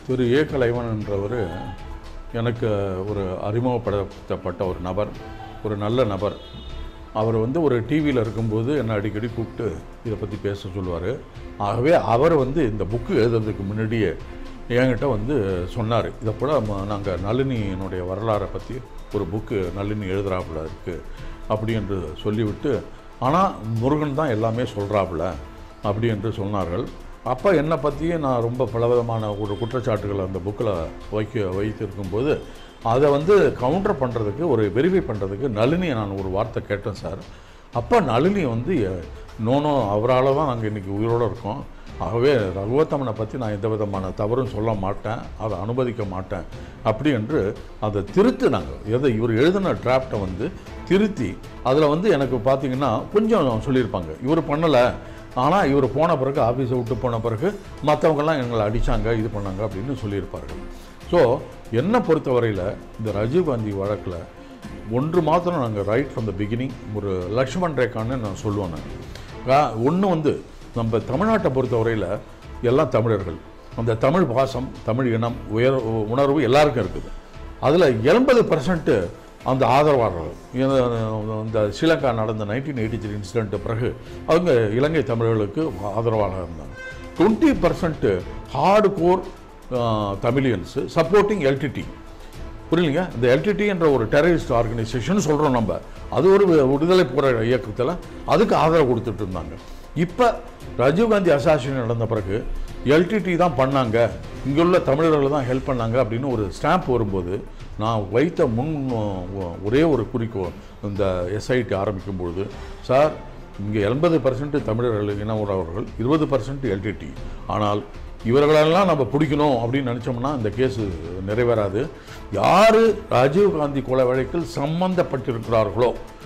திரு ஏ கலைவன் என்றவர் எனக்கு ஒரு அறிமுகப்படுத்தப்பட்ட ஒரு நபர் ஒரு நல்ல நபர் அவர் வந்து ஒரு டிவியில் இருக்கும்போது என்னை அடிக்கடி கூப்பிட்டு இதை பற்றி பேச சொல்லுவார் ஆகவே அவர் வந்து இந்த புக்கு எழுதுறதுக்கு முன்னாடியே என்கிட்ட வந்து சொன்னார் இதை போல் நாங்கள் நளினியினுடைய வரலாறை பற்றி ஒரு புக்கு நளினி எழுதுறாப்புல இருக்குது அப்படி என்று சொல்லிவிட்டு ஆனால் முருகன் தான் எல்லாமே சொல்கிறாப்புல அப்படி என்று சொன்னார்கள் அப்போ என்னை பற்றியே நான் ரொம்ப பலவிதமான ஒரு குற்றச்சாட்டுகளை அந்த புக்கில் வைக்க வைத்திருக்கும்போது அதை வந்து கவுண்டர் பண்ணுறதுக்கு ஒரு வெரிஃபை பண்ணுறதுக்கு நளினியை நான் ஒரு வார்த்தை கேட்டேன் சார் அப்போ நளினி வந்து நோனோ அவரால் தான் நாங்கள் இன்றைக்கி உயிரோடு இருக்கோம் ஆகவே ரகுவத்தமனை பற்றி நான் எந்த விதமான தவறும் சொல்ல மாட்டேன் அதை அனுமதிக்க மாட்டேன் அப்படி என்று அதை திருத்தினாங்க எதை இவர் எழுதின டிராஃப்டை வந்து திருத்தி அதில் வந்து எனக்கு பார்த்தீங்கன்னா கொஞ்சம் சொல்லியிருப்பாங்க இவர் பண்ணலை ஆனால் இவர் போன பிறகு ஆஃபீஸை விட்டு போன பிறகு மற்றவங்கெல்லாம் எங்களை அடித்தாங்க இது பண்ணாங்க அப்படின்னு சொல்லியிருப்பார்கள் ஸோ என்னை பொறுத்தவரையில் இந்த ராஜீவ்காந்தி வழக்கில் ஒன்று மாத்திரம் நாங்கள் ரைட் ஃப்ரம் த பிகினிங் ஒரு லக்ஷ்மண் ரேகான்னு நான் சொல்லுவேன் நான் ஒன்று வந்து நம்ம தமிழ்நாட்டை பொறுத்தவரையில் எல்லாம் தமிழர்கள் அந்த தமிழ் பாசம் தமிழ் இனம் உயர் உணர்வு எல்லாருக்கும் இருக்குது அதில் எண்பது பர்சன்ட்டு அந்த ஆதரவாளர்கள் இந்த- இந்த ஸ்ரீலங்கா நடந்த நைன்டீன் எயிட்டி த்ரீ இன்சிடென்ட் பிறகு அவங்க இலங்கை தமிழர்களுக்கு ஆதரவாக இருந்தாங்க twenty percent hard core Tamilians supporting LTTE புரியலைங்க இந்த எல்டிடி என்ற ஒரு டெரரிஸ்ட் ஆர்கனைசேஷன் சொல்கிறோம் நம்ம அது ஒரு வி- விடுதலை போராட்ட இயக்கத்தில் அதுக்கு ஆதரவு கொடுத்துட்டு இருந்தாங்க இப்போ ராஜீவ்காந்தி அசாசினேஷன் நடந்த பிறகு எல்டிடி தான் பண்ணாங்க இங்குள்ள தமிழர்கள் தான் ஹெல்ப் பண்ணாங்க அப்படின்னு ஒரு ஸ்டாம்ப் வரும்போது நான் வைத்த முன் ஒ- ஒரே ஒரு குறிக்கோள் இந்த எஸ்ஐடி ஆரம்பிக்கும் பொழுது சார் இங்கே எண்பது பர்சன்ட் தமிழர்கள் இன உறவர்கள் இருபது பர்சன்ட் எல்டிடி ஆனால் இவர்களெல்லாம் நம்ம பிடிக்கணும் அப்படின்னு நினச்சோம்னா இந்த கேஸு நிறைவேறாது யார் ராஜீவ்காந்தி கொலை வழக்கில் சம்பந்தப்பட்டிருக்கிறார்களோ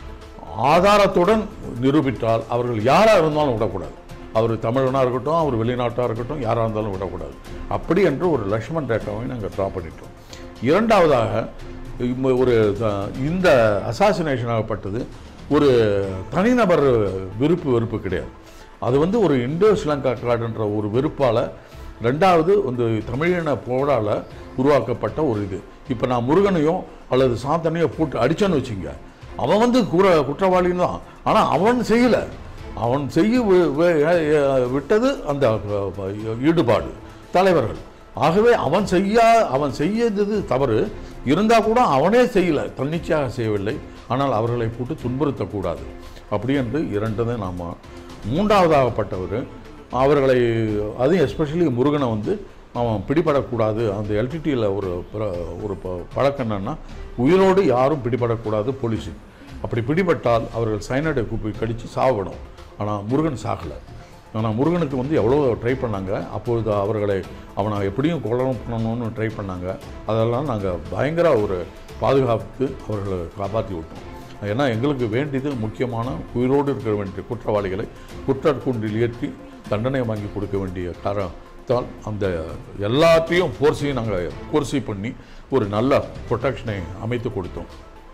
ஆதாரத்துடன் நிரூபித்தால் அவர்கள் யாராக இருந்தாலும் விடக்கூடாது அவர் தமிழனாக இருக்கட்டும் அவர் வெளிநாட்டாக இருக்கட்டும் யாராக இருந்தாலும் விடக்கூடாது அப்படி என்று ஒரு லக்ஷ்மண் ரேகாவை நாங்கள் ட்ரா பண்ணிட்டோம் இரண்டாவதாக இம்ம ஒரு த- இந்த அசாசினேஷன் ஆகப்பட்டது ஒரு தனிநபர் விருப்பு வெறுப்பு கிடையாது அது வந்து ஒரு இண்டோ ஸ்ரீலங்கா காடுன்ற ஒரு வெறுப்பால் ரெண்டாவது வந்து தமிழின போரால் உருவாக்கப்பட்ட ஒரு இது இப்போ நான் முருகனையும் அல்லது சாத்தனையோ போட்டு அடிச்சேன்னு வச்சுங்க அவன் வந்து குற குற்றவாளின்னு தான் ஆனால் அவன் செய்யலை அவன் செய்ய வி- வி- விட்டது அந்த அஹ், ஈடுபாடு தலைவர்கள் ஆகவே அவன் செய்ய அவன் செய்யறது தவறு இருந்தால் கூட அவனே செய்யலை தன்னிச்சையாக செய்யவில்லை ஆனால் அவர்களை போட்டு துன்புறுத்தக்கூடாது அப்படி என்று இரண்டதை நாம் மூன்றாவதாகப்பட்டவர் அவர்களை அதுவும் எஸ்பெஷலி முருகனை வந்து அவன் பிடிபடக்கூடாது அந்த எல்டிடியில் ஒரு பிர- ஒரு ப- பழக்கம் என்னன்னா உயிரோடு யாரும் பிடிபடக்கூடாது போலீஸு அப்படி பிடிபட்டால் அவர்கள் சைனடை கூப்பி கடித்து சாவணும் ஆனால் முருகன் சாகலை ஆனால் முருகனுக்கு வந்து எவ்வளோ ட்ரை பண்ணாங்க அப்பொழுது அவர்களை அவனை எப்படியும் கொல்லணும் பண்ணணும்னு ட்ரை பண்ணாங்க அதெல்லாம் நாங்கள் பயங்கர ஒரு பாதுகாப்புக்கு அவர்களை காப்பாற்றி விட்டோம் ஏன்னா எங்களுக்கு வேண்டியது முக்கியமான உயிரோடு இருக்க வேண்டிய குற்றவாளிகளை குற்றக்கூண்டில் ஏற்றி தண்டனை வாங்கி கொடுக்க வேண்டிய காரணத்தால் அந்த எல்லாத்தையும் ஃபோர்ஸையும் நாங்கள் ஃபோர்ஸை பண்ணி ஒரு நல்ல ப்ரொடெக்ஷனை அமைத்து கொடுத்தோம்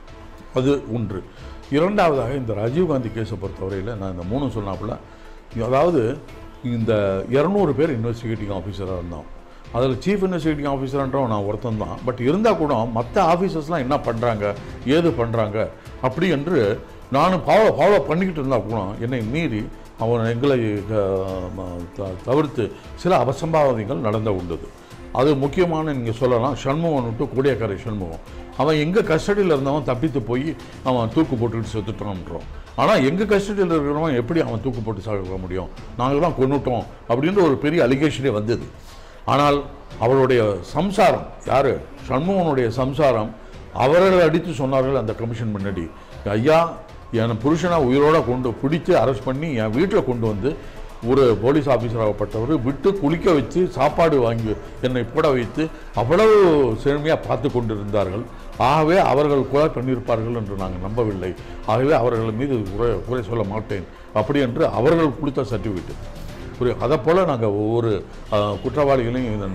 அது ஒன்று இரண்டாவதாக இந்த ராஜீவ்காந்தி கேஸை பொறுத்தவரையில் நான் இந்த மூணு சொன்னாப்புல அதாவது இந்த இரநூறு பேர் இன்வெஸ்டிகேட்டிங் ஆஃபீஸராக இருந்தோம் அதில் சீஃப் இன்வெஸ்டிகேட்டிங் ஆஃபீஸர்ன்றவன் நான் ஒருத்தன் தான் பட் இருந்தால் கூட மற்ற ஆஃபீஸர்ஸ்லாம் என்ன பண்ணுறாங்க ஏது பண்ணுறாங்க அப்படி என்று நானும் ஃபாலோ ஃபாலோ பண்ணிக்கிட்டு இருந்தால் கூட என்னை மீறி அவன் எங்களை அஹ், ம- த- தவிர்த்து சில அபசம்பாவிதங்கள் நடந்த உண்டது அது முக்கியமான நீங்கள் சொல்லலாம் சண்முகன் விட்டு கூடியக்கரை சண்முகம் அவன் எங்கள் கஸ்டடியில் இருந்தவன் தப்பித்து போய் அவன் தூக்கு போட்டுக்கிட்டு செத்துட்டான்றோம் ஆனால் எங்கள் கஸ்டடியில் இருக்கிறவன் எப்படி அவன் தூக்கு போட்டு சாக முடியும் நாங்கள் தான் கொன்னுட்டோம் அப்படின்ற ஒரு பெரிய அலிகேஷனே வந்தது ஆனால் அவருடைய சம்சாரம் யார் சண்முகனுடைய சம்சாரம் அவர்கள் அடித்து சொன்னார்கள் அந்த கமிஷன் முன்னாடி ஐயா என் புருஷனை உயிரோட கொண்டு பிடிச்சு அரெஸ்ட் பண்ணி என் வீட்டில் கொண்டு வந்து ஒரு போலீஸ் ஆஃபீஸராகப்பட்டவர் விட்டு குளிக்க வச்சு சாப்பாடு வாங்கி என்னை போட வைத்து அவ்வளவு செழுமையாக பார்த்து கொண்டிருந்தார்கள் ஆகவே அவர்கள் கொலை பண்ணியிருப்பார்கள் என்று நாங்கள் நம்பவில்லை ஆகவே அவர்கள் மீது குறை குறை சொல்ல மாட்டேன் அப்படி என்று அவர்கள் கொடுத்த சர்டிஃபிகேட் புரியும் அதை போல் நாங்கள் ஒவ்வொரு அஹ், குற்றவாளிகளையும் இதென்ன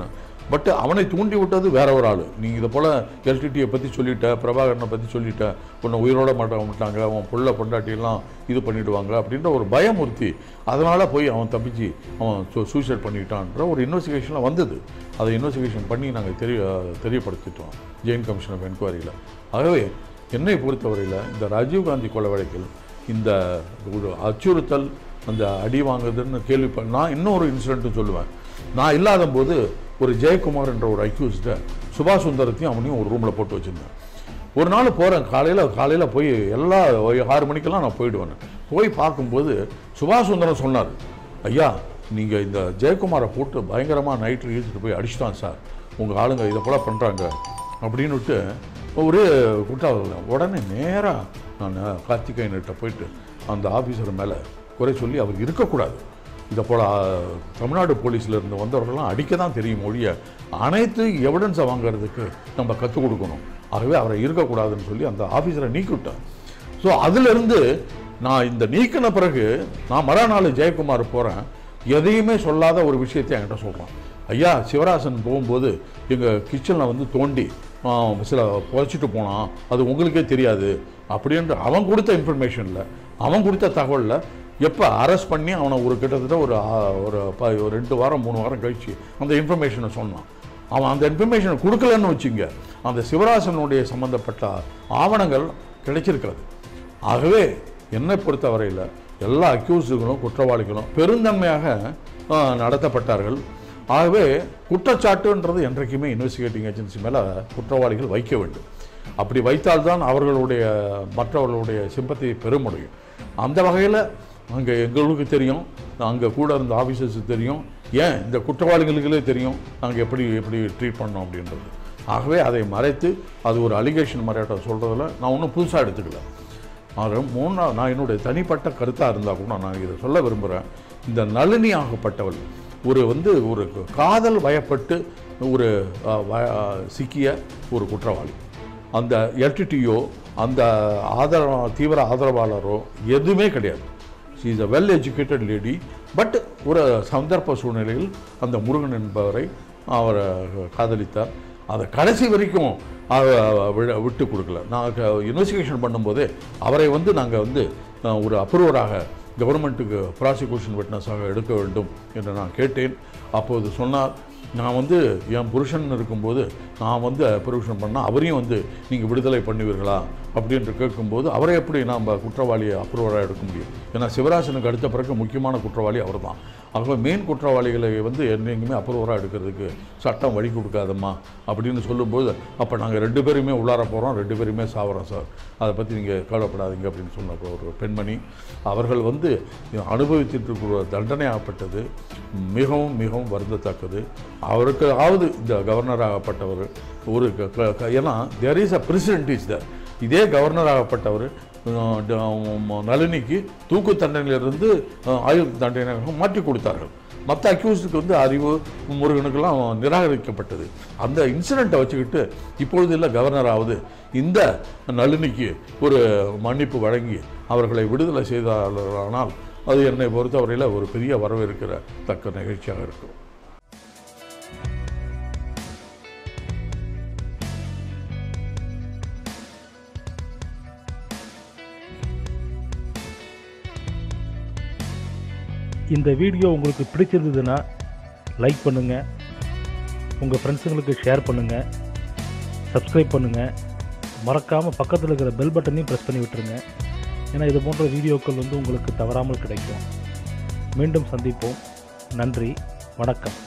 பட் அவனை தூண்டி விட்டது வேற ஒரு ஆள் நீ இதை போல் எல்டிடியை பற்றி சொல்லிட்ட பிரபாகரனை பற்றி சொல்லிட்ட உன்னை உயிரோட மாட்ட மாட்டாங்க அவன் புள்ள பொண்டாட்டியெல்லாம் இது பண்ணிடுவாங்க அப்படின்ற ஒரு பயமுறுத்தி அதனால் போய் அவன் தப்பிச்சு அவன் சூசைட் பண்ணிக்கிட்டான்ற ஒரு இன்வெஸ்டிகேஷனில் வந்தது அதை இன்வெஸ்டிகேஷன் பண்ணி நாங்கள் தெரிய தெரியப்படுத்திட்டோம் ஜெயின் கமிஷன் ஆஃப் என்கொயரியில் ஆகவே என்னை பொறுத்தவரையில் இந்த ராஜீவ்காந்தி கொலை வழக்கில் இந்த ஒரு அச்சுறுத்தல் அந்த அடி வாங்குதுன்னு கேள்வி நான் இன்னொரு இன்சிடென்ட்டும் சொல்லுவேன் நான் இல்லாத போது ஒரு ஜெயக்குமார் என்ற ஒரு அக்யூஸ்டை சுபாஷ் சுந்தரத்தையும் அவனையும் ஒரு ரூமில் போட்டு வச்சுருந்தேன் ஒரு நாள் போகிறேன் காலையில் காலையில் போய் எல்லா ஒரு ஆறு மணிக்கெல்லாம் நான் போயிடுவேன் போய் பார்க்கும்போது சுபாஷ் சுந்தரம் சொன்னார் ஐயா நீங்கள் இந்த ஜெயக்குமாரை போட்டு பயங்கரமாக நைட்டில் இழுத்துட்டு போய் அடிச்சிட்டான் சார் உங்கள் ஆளுங்க இதை போல பண்ணுறாங்க அப்படின்னுட்டு ஒரு குற்றாலம் உடனே நேராக நான் கார்த்திகேயன்கிட்ட போயிட்டு அந்த ஆஃபீஸர் மேலே குறை சொல்லி அவர் இருக்கக்கூடாது இதை போல் தமிழ்நாடு போலீஸில் இருந்து வந்தவர்கள்லாம் அடிக்க தான் தெரியும் மொழியை அனைத்து எவிடன்ஸை வாங்குறதுக்கு நம்ம கற்றுக் கொடுக்கணும் ஆகவே அவரை இருக்கக்கூடாதுன்னு சொல்லி அந்த ஆஃபீஸரை நீக்கிவிட்டார் ஸோ அதிலிருந்து நான் இந்த நீக்கின பிறகு நான் மறுநாள் ஜெயக்குமார் போகிறேன் எதையுமே சொல்லாத ஒரு விஷயத்தை என்கிட்ட சொல்கிறான் ஐயா சிவராசன் போகும்போது எங்கள் கிச்சனில் வந்து தோண்டி ஆ, சில புதைச்சிட்டு போனான் அது உங்களுக்கே தெரியாது அப்படின்ற அவன் கொடுத்த இன்ஃபர்மேஷனில் அவன் கொடுத்த தகவலில் எப்போ அரெஸ்ட் பண்ணி அவனை ஒரு கிட்டத்தட்ட ஒரு ஆ, ஒரு ப ஒரு ரெண்டு வாரம் மூணு வாரம் கழிச்சு அந்த இன்ஃபர்மேஷனை சொன்னான் அவன் அந்த இன்ஃபர்மேஷனை கொடுக்கலன்னு வச்சுங்க அந்த சிவராசனுடைய சம்பந்தப்பட்ட ஆவணங்கள் கிடைச்சிருக்கிறது ஆகவே என்னை பொறுத்தவரையில் எல்லா அக்யூஸ்டுகளும் குற்றவாளிகளும் பெருந்தன்மையாக ஆ, நடத்தப்பட்டார்கள் ஆகவே குற்றச்சாட்டுன்றது என்றைக்குமே இன்வெஸ்டிகேட்டிங் ஏஜென்சி மேலே குற்றவாளிகள் வைக்க வேண்டும் அப்படி வைத்தால்தான் அவர்களுடைய மற்றவர்களுடைய சிம்பத்தியை பெற முடியும் அந்த வகையில் அங்கே எங்களுக்கு தெரியும் அங்கே கூட இருந்த ஆஃபீஸர்ஸுக்கு தெரியும் ஏன் இந்த குற்றவாளிகளுக்கே தெரியும் நாங்கள் எப்படி எப்படி ட்ரீட் பண்ணோம் அப்படின்றது ஆகவே அதை மறைத்து அது ஒரு அலிகேஷன் மறையாட்ட சொல்கிறதுல நான் ஒன்றும் புதுசாக எடுத்துக்கல ஆக மூணா நான் என்னுடைய தனிப்பட்ட கருத்தாக இருந்தால் கூட நான் இதை சொல்ல விரும்புகிறேன் இந்த நளினி ஆகப்பட்டவள் ஒரு வந்து ஒரு காதல் வயப்பட்டு ஒரு அஹ், வ- அஹ், சிக்கிய ஒரு குற்றவாளி அந்த எல்டிடியோ அந்த ஆதரவ தீவிர ஆதரவாளரோ எதுவுமே கிடையாது she is a well educated lady but ஒரு சந்தர்ப்ப சூழ்நிலையில் அந்த முருகன் என்பவரை அவரை காதலித்தார் அதை கடைசி வரைக்கும் அவ- விட- விட்டு கொடுக்கல நான் இன்வெஸ்டிகேஷன் பண்ணும்போதே அவரை வந்து நாங்கள் வந்து அஹ், ஒரு அப்ரூவராக கவர்மெண்ட்டுக்கு ப்ராசிக்யூஷன் விட்னஸாக எடுக்க வேண்டும் என்று நான் கேட்டேன் அப்போது சொன்னார் நான் வந்து என் புருஷன் இருக்கும்போது நான் வந்து புருஷன் பண்ணால் அவரையும் வந்து நீங்கள் விடுதலை பண்ணுவீர்களா அப்படின்ட்டு கேட்கும்போது அவரை எப்படி நாம் குற்றவாளியை அப்ரூவராக எடுக்க முடியும் ஏன்னா சிவராசனுக்கு அடுத்த பிறகு முக்கியமான குற்றவாளி அவர் தான் ஆகவே மெயின் குற்றவாளிகளை வந்து என்னைக்குமே அப்ரூவராக எடுக்கிறதுக்கு சட்டம் வழி கொடுக்காதம்மா அப்படின்னு சொல்லும்போது அப்போ நாங்கள் ரெண்டு பேருமே உள்ளார போகிறோம் ரெண்டு பேருமே சாவறோம் சார் அதை பற்றி நீங்கள் கவலைப்படாதீங்க அப்படின்னு சொன்ன ஒரு பெண்மணி அவர்கள் வந்து அனுபவித்துட்டு இருக்கிற தண்டனையாகப்பட்டது மிகவும் மிகவும் வருந்தத்தக்கது அவருக்கு ஆவது இந்த கவர்னர் ஆகப்பட்டவர் ஒரு க- க- க- ஏன்னா there is a president is there இதே கவர்னர் ஆகப்பட்டவர் அஹ், ட- ம- நளினிக்கு தூக்கு தண்டனையிலிருந்து அஹ், ஆயுள் தண்டனையாக மாற்றி கொடுத்தார்கள் மற்ற அக்யூஸ்டுக்கு வந்து அறிவு முருகனுக்கெல்லாம் நிராகரிக்கப்பட்டது அந்த இன்சிடெண்ட்டை வச்சுக்கிட்டு இப்பொழுது இல்லை கவர்னராவது இந்த நளினிக்கு ஒரு மன்னிப்பு வழங்கி அவர்களை விடுதலை செய்தார்களானால் அது என்னை பொறுத்தவரையில் ஒரு பெரிய வரவேற்கிற தக்க நிகழ்ச்சியாக இருக்கும் இந்த வீடியோ உங்களுக்கு பிடிச்சிருந்ததுன்னா லைக் பண்ணுங்கள் உங்கள் ஃப்ரெண்ட்ஸுங்களுக்கு ஷேர் பண்ணுங்கள் சப்ஸ்கிரைப் பண்ணுங்கள் மறக்காமல் பக்கத்தில் இருக்கிற பெல் பட்டனையும் ப்ரெஸ் பண்ணி விட்டுருங்க ஏன்னா இது போன்ற வீடியோக்கள் வந்து உங்களுக்கு தவறாமல் கிடைக்கும் மீண்டும் சந்திப்போம் நன்றி வணக்கம்